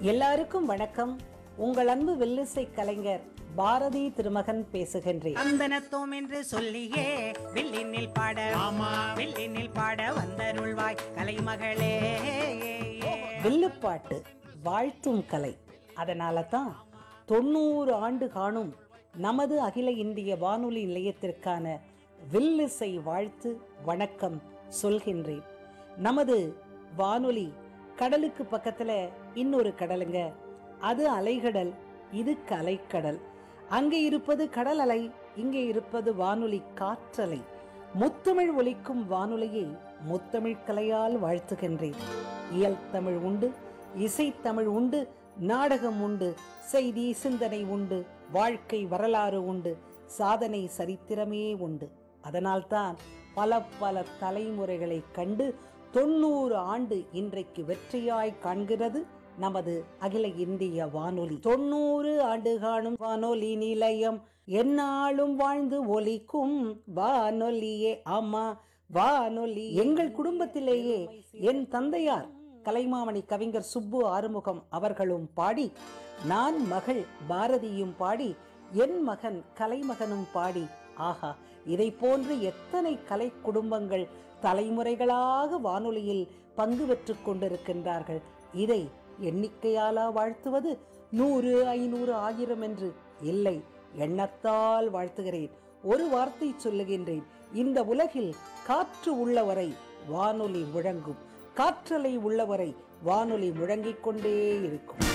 எல்லாருக்கும் வணக்கம் உங்கள் அன்பு வில்லிசை கலைஞர் பாரதி திருமகன் பேசுகின்றேன் வந்தனத்தோம் என்று சொல்லியே வில்லினில் பாட ஆமா. வில்லினில் பாட வந்தருள்வாய் கலைமகளே வில்லுப்பாட்டு வாழ்த்தும் கலை அதனால தான் தொண்ணூறு ஆண்டு காணும் நமது அகில இந்திய வானொலி நிலையத்திற்கான வில்லிசை வாழ்த்து வணக்கம் சொல்கின்றேன் நமது வானொலி கடலுக்கு பக்கத்துல இன்னொரு கடலுங்க அது அலைகடல் இது கலைக்கடல் அங்கே இருப்பது கடல் அலை இங்கே இருப்பது வானொலி காற்றலை முத்தமிழ் ஒலிக்கும் வானொலியை முத்தமிழ் கலையால் வாழ்த்துகின்றேன் இயல் தமிழ் உண்டு இசைத்தமிழ் உண்டு நாடகம் உண்டு செய்தி சிந்தனை உண்டு வாழ்க்கை வரலாறு உண்டு சாதனை சரித்திரமே உண்டு அதனால்தான் பல பல தலைமுறைகளை கண்டு தொண்ணூறு ஆண்டு இன்றைக்கு வெற்றியாய் காண்கிறது நமது அகில இந்திய வானொலி தொண்ணூறு ஆண்டு காணும் வானொலி நிலையம் எந்நாளும் வாழ்ந்து ஒலிக்கும் வானொலியே ஆமா வானொலி எங்கள் குடும்பத்திலேயே என் தந்தையார் கலைமாமணி கவிஞர் சுப்பு ஆறுமுகம் அவர்களும் பாடி நான் மகள் பாரதியும் பாடி என் மகன் கலைமகனும் பாடி ஆஹா இதை போன்று எத்தனை கலை குடும்பங்கள் தலைமுறைகளாக வானொலியில் பங்கு பெற்றுக் கொண்டிருக்கின்றார்கள் இதை எண்ணிக்கையாலா வாழ்த்துவது நூறு ஐநூறு ஆயிரம் என்று இல்லை எண்ணத்தால் வாழ்த்துகிறேன் ஒரு வார்த்தை சொல்லுகின்றேன் இந்த உலகில் காற்று உள்ளவரை வானொலி முழங்கும் காற்றலை உள்ளவரை வானொலி முழங்கிக் கொண்டே இருக்கும்